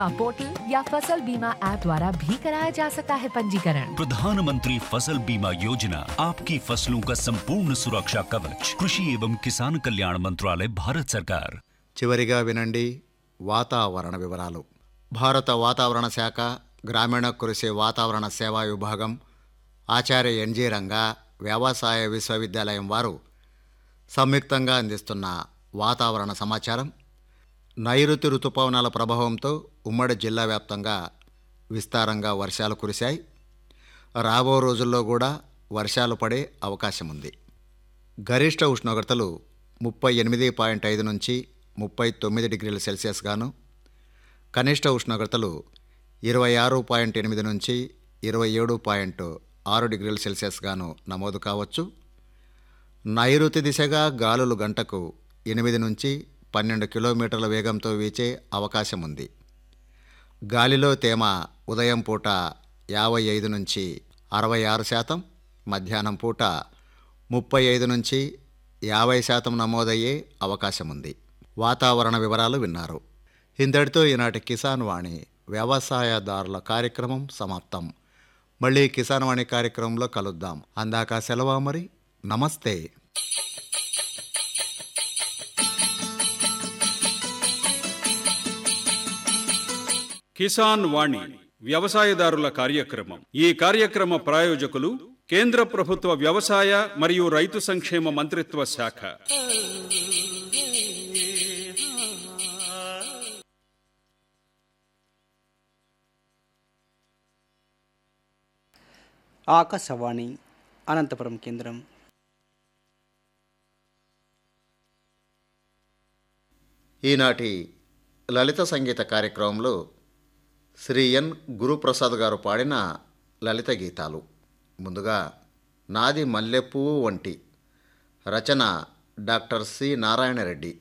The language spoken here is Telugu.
पोर्टल या फसल बीमा ऐप द्वारा भी कराया जा सकता है पंजीकरण प्रधानमंत्री फसल बीमा योजना आपकी फसलों का संपूर्ण सुरक्षा कवच कृषि एवं किसान कल्याण मंत्रालय भारत सरकार చివరిగా వినండి వాతావరణ వివరాలు భారత వాతావరణ శాఖ గ్రామీణ కృషి వాతావరణ సేవా విభాగం ఆచార్య ఎన్జీ రంగా వ్యవసాయ విశ్వవిద్యాలయం వారు సంయుక్తంగా అందిస్తున్న వాతావరణ సమాచారం నైరుతి రుతుపవనాల ప్రభావంతో ఉమ్మడి జిల్లా వ్యాప్తంగా విస్తారంగా వర్షాలు కురిశాయి రాబో రోజుల్లో కూడా వర్షాలు పడే అవకాశం ఉంది గరిష్ట ఉష్ణోగ్రతలు ముప్పై ఎనిమిది పాయింట్ ఐదు నుంచి ముప్పై తొమ్మిది డిగ్రీల సెల్సియస్ గాను కనిష్ట ఉష్ణోగ్రతలు ఇరవై ఆరు పాయింట్ ఎనిమిది నుంచి ఇరవై ఏడు పాయింట్ ఆరు డిగ్రీల సెల్సియస్ గాను నమోదు కావచ్చు నైరుతి దిశగా గాలులు గంటకు ఎనిమిది నుంచి పన్నెండు కిలోమీటర్ల వేగంతో వీచే అవకాశం ఉంది గాలిలో తేమ ఉదయం పూట యాభై ఐదు నుంచి అరవై ఆరు శాతం మధ్యాహ్నం పూట ముప్పై ఐదు నుంచి యాభై శాతం నమోదయ్యే అవకాశం ఉంది వాతావరణ వివరాలు విన్నారు ఇంతటితో ఈనాటి కిసాన్ వాణి వ్యవసాయదారుల కార్యక్రమం సమాప్తం మళ్ళీ కిసాన్ వాణి కార్యక్రమంలో కలుద్దాం అందాక సెలవా మరి నమస్తే కిసాన్ వాణి వ్యవసాయదారుల కార్యక్రమం ఈ కార్యక్రమ ప్రాయోజకులు కేంద్ర ప్రభుత్వ వ్యవసాయ మరియు రైతు సంక్షేమ మంత్రిత్వ శాఖ ఆకాశవాణి అనంతపురం కేంద్రం ఈనాటి లలిత సంగీత కార్యక్రమంలో శ్రీ ఎన్ గురుప్రసాద్ గారు పాడిన లలిత గీతాలు ముందుగా నాది మల్లెపువ్వు వంటి రచన డాక్టర్ సి నారాయణ రెడ్డి